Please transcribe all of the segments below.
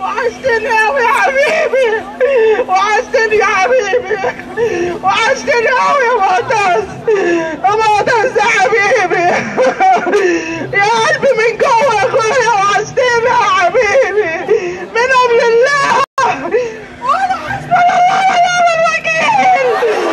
وحشتني قوي يا حبيبي وحشتني يا حبيبي وحشتني قوي يا معتز يا معتز يا حبيبي يا قلبي من جوه يا اخويا وحشتني يا حبيبي منهم لله وانا حسبي الله ونعم الوكيل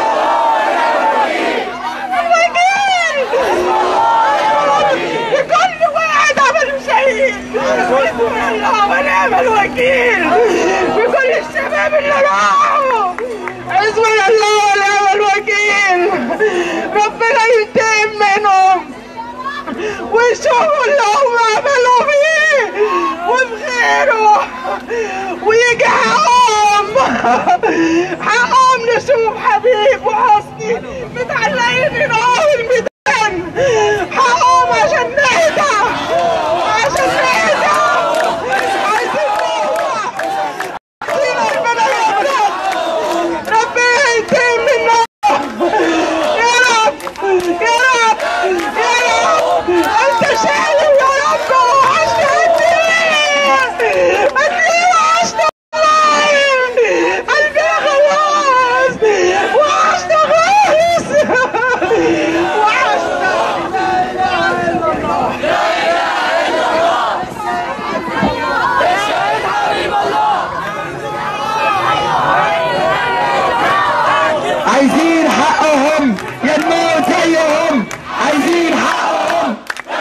الوكيل لكل واحد عمل شهيد حسبي الله ونعم الوكيل بكل الشباب اللي راحوا حسبي الله ونعم الوكيل ربنا ينتقم منهم ويشوفوا اللي هم عملوا فيه وفي غيره ويجي حقهم حقهم نشوف حبيب وحسني متعلقين نار الميدان حقهم عشان نهدى عشان نهدى عايزين نهدى عايزين ربنا يبرد ربنا ينتقم منا يا رب يا رب يا رب انت شايف يا رب وحشني قد ايه قد ايه وحشني والله قلبي خلاص وحشني خالص وحشني لا اله الا الله عايزين حقهم يا نموت زيهم عايزين حقهم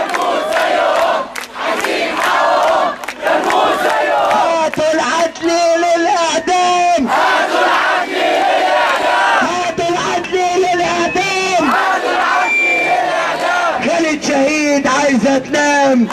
هاتوا العدل للاعدام هاتوا العدل للاعدام خالد شهيد عايزه تنام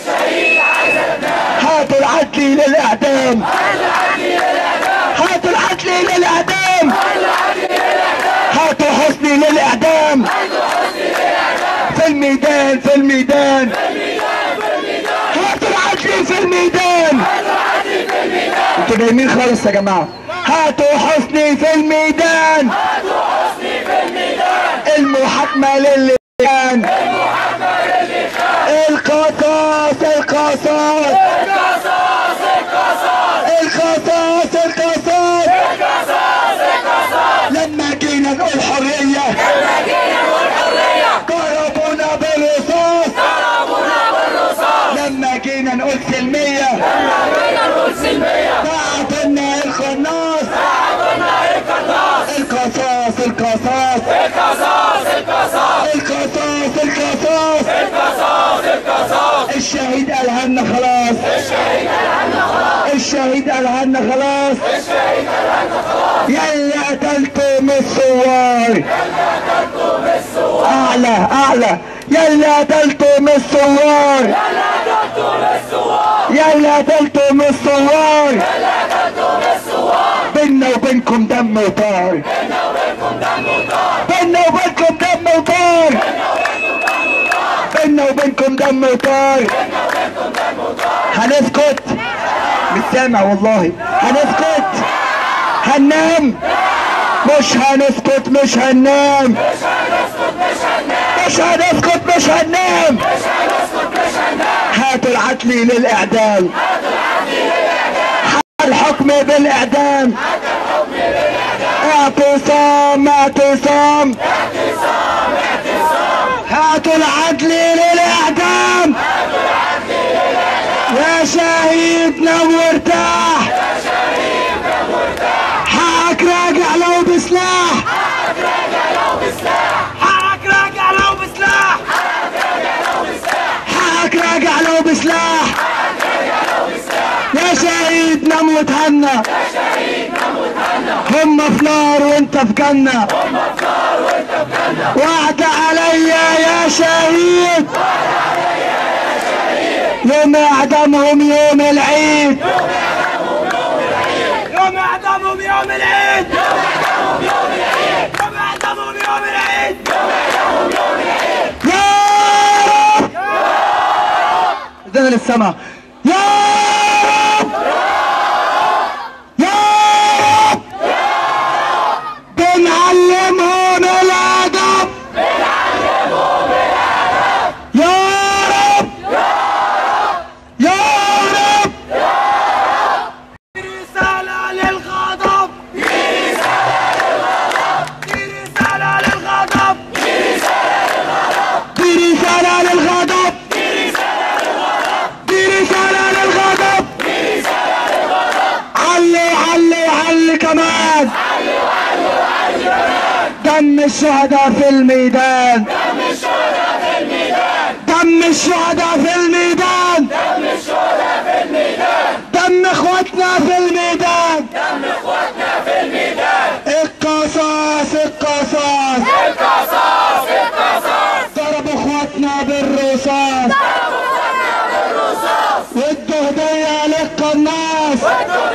هاتوا العدل للاعدام هاتوا العدل للاعدام هاتوا حسني للاعدام في الميدان في الميدان هاتوا العدل في الميدان انتوا نايمين خالص يا جماعه هاتوا حسني في الميدان المحاكمه للي كان القصاص القصاص القصاص القصاص لما جينا نقول حرية ضربونا بالرصاص لما جينا نقول سلمية بعتنا القناص القصاص القصاص القصاص القصاص الشهيد قالها لنا خلاص الشهيد قالها لنا خلاص يلي قتلتم الثوار اعلى اعلى يلي قتلتم الثوار يلي قتلتم الثوار بينا وبينكم دم وطار بينا وبينكم دم وطار بينا وبينكم دم وطار هنسكت مش سامع والله هنسكت هننام مش هنسكت مش هننام مش هنسكت مش هننام هاتوا العدل للاعدام الحكم بالاعدام اعتصام اعتصام هاتوا العدل للاعدام يا شهيد نام وارتاح حقك راجع لو بسلاح حقك راجع لو بسلاح حقك راجع لو بسلاح يا شهيد نام وتهنى هم في نار وانت في جنة وعد عليا يا شهيد يوم اعدامهم يوم العيد يوم اعدامهم يوم العيد يوم اعدامهم يوم العيد يا رب اذن للسماء يا دم الشهداء في الميدان دم الشهداء في الميدان دم اخواتنا في الميدان القصاص القصاص ضربوا اخواتنا بالرصاص وادوا هدية للقناص